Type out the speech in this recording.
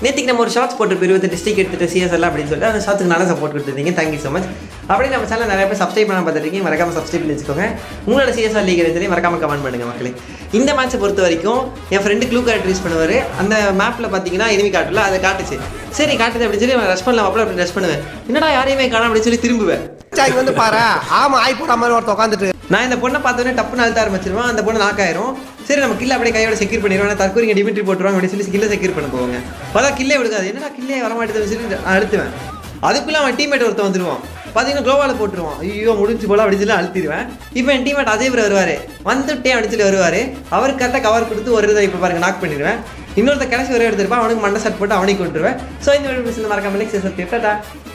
நேற்றுக்கு நம்ம ஒரு ஷார்ட்ஸ் போட்டு இருபது டிஸ்ட்ரிக் எடுத்துட்டு சிஎஸ்எல் அப்படின்னு சொல்லிட்டு அந்த ஷார்ட்ஸ்க்கு நல்லா சப்போர்ட் கொடுத்துருந்தீங்க தேங்க்யூ ஸோ மச் அப்படியே நம்ம சேனல் நிறைய பேர் சப்ஸ்கிரைப் பண்ண பார்த்துருக்கீங்க மறக்காம சப்ஸ்கிரைப் பண்ணி வச்சுக்கோங்க உங்களோட சிஎஸ்எல் லீக் எடுத்து மறக்காம கமெண்ட் பண்ணுங்க மக்களே இந்த மேட்ச்சை பொறுத்த வரைக்கும் என் ஃப்ரெண்டு க்ளூ கார்டு யூஸ் பண்ணுவார் அந்த மேப்பில் பார்த்தீங்கன்னா எனிமி காட்டுல அதை காட்டுச்சு சரி காட்டுது அப்படின்னு சொல்லி ரஷ் பண்ணலாம் அப்படி அப்படி ரஷ் பண்ணுவேன் என்னடா யாரையுமே காணோம் அப்படின்னு சொல்லி திரும்புவேன் இங்க வந்து பாரு ஆமா ஆய் போட மாதிரி ஒருத்த உட்காந்துட்டு நான் இந்த பொண்ணை பார்த்தோன்னே டப்புன்னு அழுத்த ஆரம்பிச்சிருவேன் அந்த பொண்ணு நாக்காயிரும் சரி நம்ம கில்ல அப்படியே கையோட செக்யூர் பண்ணிடுவோம் தற்கொலைங்க டிமிட்ரி போட்டுருவாங்க அப்படின்னு சொல்லி கில்ல செக்யூர் பண்ண போவாங்க பார்த்தா கில்லே விடுக்காது என்னடா கில்லே வர மாட்டேதுன்னு சொல்லி நான் அழுத்துவேன் அதுக்குள்ள அவன் டீமேட் ஒருத்தன் வந்துருவான் பார்த்தீங்கன்னா க்ளோவால் போட்டுருவான் ஐயோ முடிஞ்சு போல அப்படின்னு சொல்லி அழுத்திடுவேன் இப்போ என் டீமேட் அதே பேர் வருவார் வந்துட்டே அப்படின்னு சொல்லி வருவார் அவருக்கு கரெக்டாக கவர் கொடுத்து ஒரு இதை இப்போ பாருங்க நாக் பண்ணிடுவேன் இன்னொருத்த கடைசி ஒரே எடுத்திருப்பான் அவனுக்கு மண்டை செட் போட்டு அவனைக்கு விட்டுருவேன் ஸோ இந்த வீடியோ மறக்காம லைக் சப்ஸ்கிரைப் டாடா